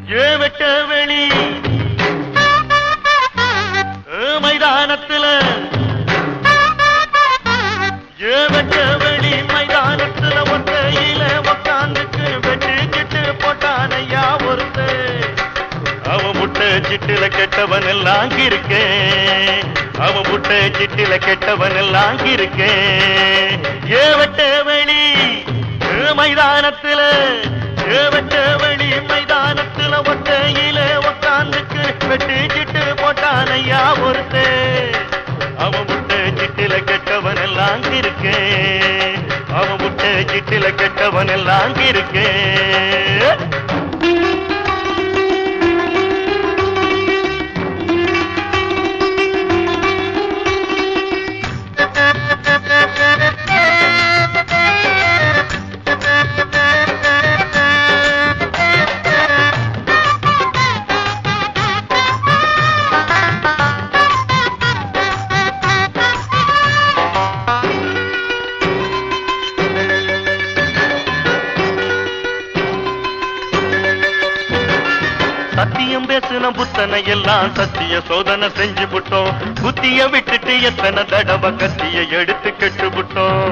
ஏ வெட்ட வெளி ஏ மைதானத்துல ஏ வெட்ட வெளி மைதானத்துல ஒத்தையில உக்காந்துக்கு வெட்டு கிட்டு போட்டானையா ஒருத்தன் அவன் முட்டை சிட்டில கெட்டவன் எல்லாம் இருக்கேன் அவன் முட்டை சிட்டில கெட்டவன் எல்லாம் இருக்கேன் ஏ வெட்ட வெளி ஏ மைதானத்துல ஏ வெட்ட வெளி மைதானத்துல ஒத்தையில உக்காந்துக்கு வெட்டு சிட்டு போட்டானையா ஒருத்தன் அவன் முட்டை சிட்டில கெட்டவன் எல்லாம் இருக்கேன் அவன் முட்டை சிட்டில கெட்டவன் எல்லாம் இருக்கேன் சத்தியம் பேசுன புத்தனை எல்லாம் சத்திய சோதனை செஞ்சு விட்டோம் புத்திய விட்டுட்டு எத்தனை தடவை கத்திய எடுத்து கெட்டு விட்டோம்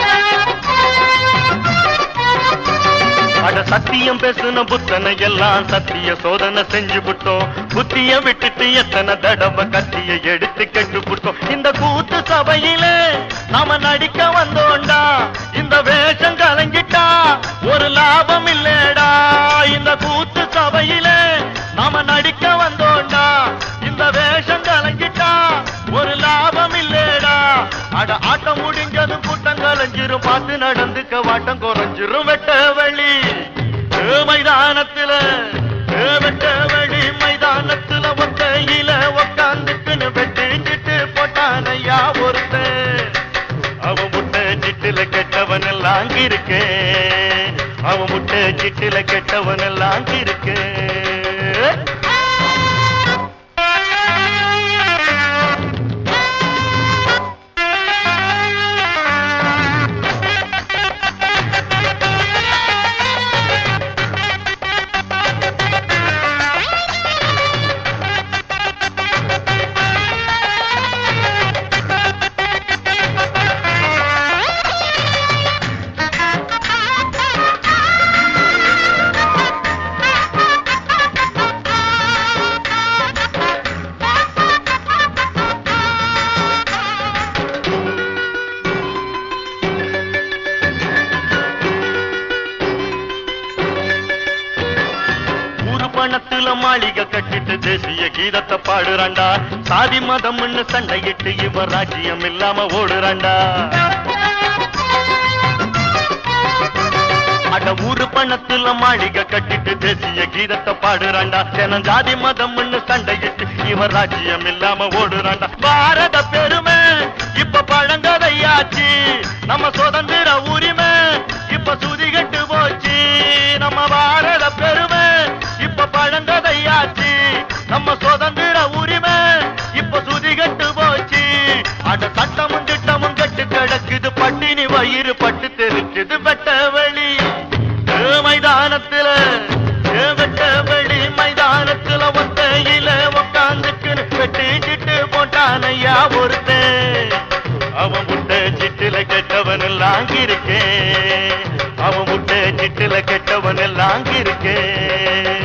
அட சத்தியம் பேசுன புத்தனை எல்லாம் சத்திய சோதனை செஞ்சு விட்டோம் புத்திய விட்டுட்டு எத்தனை தடவை கத்திய எடுத்து கெட்டு விட்டோம் இந்த கூத்து சபையில நாம நடிக்க வந்தோண்டா இந்த வேஷம் கலங்கிட்டா ஒரு லாபம் இல்லடா இந்த கூத்து சபையில நாம நடிக்க வந்தோண்டா இந்த வேஷம் கலங்கிட்டா ஒரு லாபம் இல்லடா அட ஆட்டம் முடிஞ்சதும் கூட்டம் கலைஞ்சிரும் பார்த்து நடந்துக்க வாட்டம் குறைஞ்சிரும் வெட்ட வழி ஏ மைதானத்துல ஏ வெட்ட வழி மைதானத்துல ஒத்தையில உக்காந்துக்குன்னு வெட்டிஞ்சிட்டு போட்டானையா ஒருத்தன் அவன் முட்டை சிட்டில கெட்டவன் எல்லாம் இருக்கேன் அவன் முட்டை சிட்டில கெட்டவன் எல்லாம் இருக்கேன் ஊரு பணத்துல மாளிகை கட்டிட்டு தேசிய கீதத்தை பாடுறாண்டா சாதி மதம்னு சண்டையிட்டு இவன் ராஜ்யம் இல்லாம ஓடுறாண்டா அட ஊரு பணத்துல மாளிகை கட்டிட்டு தேசிய கீதத்தை பாடுறாண்டா தினம் ஜாதி மதம்னு சண்டையிட்டு இவன் ராஜ்யம் இல்லாம ஓடுறாண்டா பாரத பெருமை இப்ப பழங்கதையாச்சு நம்ம சுதந்திர உரிமை இப்ப சுதிகட்டு போச்சு நம்ம பாரத பெருமை இப்ப பழங்கதையாச்சு நம்ம சுதந்திர உரிமை இப்ப சுதிகட்டு போச்சு அட சட்டமும் திட்டமும் கட்டு கிடக்குது பட்டினி வயிறு பட்டு தெரிச்சுது வெட்ட வெளி ஏ மைதானத்துல ஏ வெட்ட வெளி மைதானத்துல ஒத்தையில உக்காந்துக்குன்னு வெட்டி சிட்டு போட்டானையா ஒருத்தன் அவன் முட்டை சிட்டுல கெட்டவன் எல்லாம் இருக்கேன் அவன் முட்டை சிட்டுல கெட்டவன் எல்லாம் இருக்கேன்